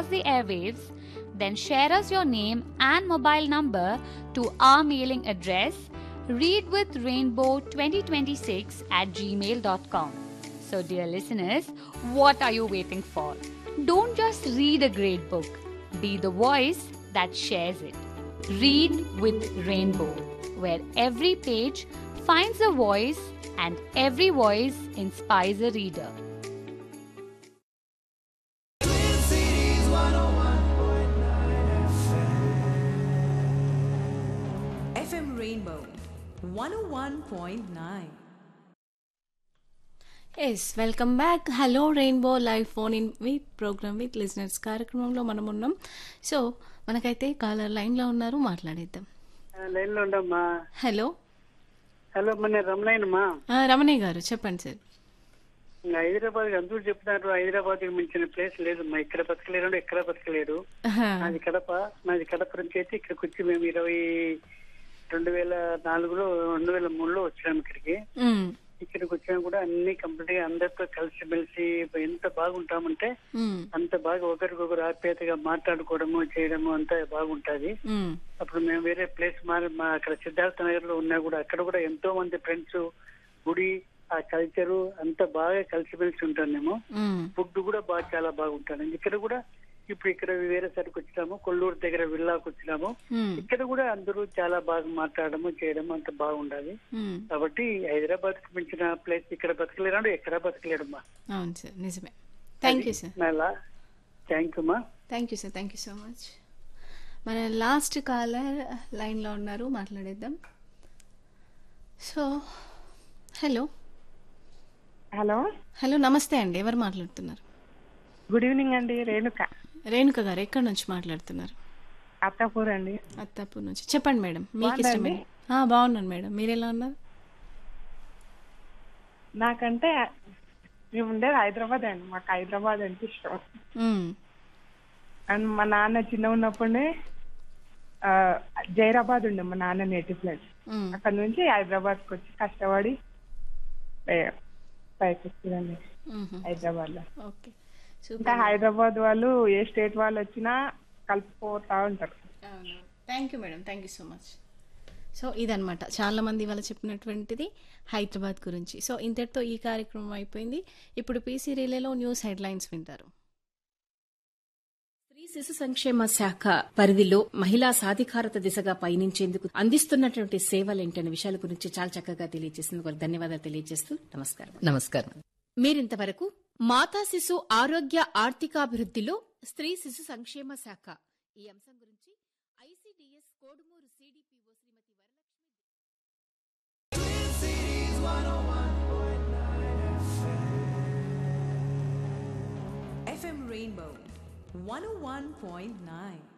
across the airwaves, then share us your name and mobile number to our mailing address readwithrainbow2026 at gmail.com. So, dear listeners, what are you waiting for? Don't just read a great book, be the voice that shares it. Read with Rainbow, where every page finds a voice and every voice inspires a reader. FM Rainbow 101.9. Yes welcome back hello Rainbow live phone in with programme with listeners కార్యక్రమంలో మనం ఉన్నాం so మనకైతే caller లైన్లో ఉన్నారు మాట్లాడేద్దాం line లో ఉండమ్మా hello hello మన రమణయ్యనమ్మా ఆ, రమణయ్య గారు చెప్పండి సార్ హైదరాబాద్ అందరూ చెప్తున్నారు హైదరాబాద్ మించిన ప్లేస్ లేదమ్మా ఇక్కడ బతకలేరు ఎక్కడ బతకలేరు ఆహా, నాది కడప నాది కడప నుంచి అయితే ఇక్కడికి వచ్చి మేము ఇరవై రెండు వేల నాలుగులో రెండు వేల మూడులో వచ్చాము ఇక్కడికి ఉమ్, ఇక్కడికి వచ్చినా కూడా అన్ని కంప్లీట్ గా అందరితో కలిసిమెలిసి ఎంత బాగుంటామంటే ఉమ్, అంత బాగా ఒకరికొకరు ఆప్యాయతగా మాట్లాడుకోవడము చేయడము అంతా బాగుంటది ఉమ్, అప్పుడు మేము వేరే ప్లేస్ మారి మా అక్కడ సిద్ధార్థ నగర్ లో ఉన్నా కూడా అక్కడ కూడా ఎంతో మంది ఫ్రెండ్స్ గుడి ఆ కల్చరు అంతా బాగా కలిసిమెలిసి ఉంటాం మేము ఉమ్, ఫుడ్ కూడా బాగా చాలా బాగుంటాను ఇక్కడ కూడా ఇప్పుడు ఇక్కడ వేరే సరికి వచ్చినాము కొల్లూరు దగ్గర విల్లాకు వచ్చినాము ఉమ్, ఇక్కడ కూడా అందరూ చాలా బాగా మాట్లాడము చేయడము అంత బాగుండాలి ఉమ్. కాబట్టి హైదరాబాద్ కి మించిన ప్లేస్ ఇక్కడ బతకలేరు ఎక్కడ బతకలేడమ్మా అవును సార్ నిజమే థ్యాంక్ యూ సార్ నాలా థ్యాంక్ యూ మా thank you sir thank you so much మన లాస్ట్ కాలర్ లైన్లో ఉన్నారు మాట్లాడేద్దాం సో హలో హలో హలో నమస్తే అండి ఎవరు మాట్లాడుతున్నారు గుడ్ ఈవినింగ్ అండి రేణుక రేణుక గారు ఎక్కడి నుంచి మాట్లాడుతున్నారు అత్తాపూర్ అండి అత్తాపూర్ నుంచి చెప్పండి మేడం మీకు బాగుందా ఇష్టమే ఆ, బాగున్నాను మేడం మీరు ఎలా ఉన్నారు నాకంటే మేము ఉండేది హైదరాబాద్ అండి మాకు హైదరాబాద్ అంటే ఇష్టం మ్మ్. అండ్ మా నాన్న చిన్న ఉన్నప్పుడే ఆ, జైరాబాద్ ఉండే మా నాన్న నేటివ్ ప్లేస్ మ్మ్. అక్కడ నుంచి హైదరాబాద్కి వచ్చి కష్టపడి పై- పైకి వచ్చిందండి మ్మ్. హైదరాబాద్ లో ఓకే ఇంకా సూపర్ హైదరాబాద్ వాళ్ళు ఏ స్టేట్ వాళ్ళు వచ్చినా కలిసిపోతా ఉంటారు thank you madam thank you so much so ఇదనమాట చాలా మంది వాళ్ళు చెప్పినటువంటిది హైదరాబాద్ గురించి సో ఇంతటితో ఈ కార్యక్రమం అయిపోయింది ఇప్పుడు పీసీ రిలేలో న్యూస్ హెడ్లైన్స్ వింటారు స్త్రీ శిశు సంక్షేమ శాఖ పరిధిలో మహిళా సాధికారత దిశగా పయనించేందుకు అందిస్తున్నటువంటి సేవలేంటనే విషయాల గురించి చాలా చక్కగా తెలియజేసినందుకు ధన్యవాదాలు తెలియజేస్తూ నమస్కారం నమస్కారం మీరింతవరకు మాతా శిశు ఆరోగ్య ఆర్థికాభివృద్ధిలో స్త్రీ శిశు సంక్షేమ శాఖ ఈ అంశం గురించి ICDS Kodumuru CDPO Shrimati Varalakshmi FM Rainbow 101.9.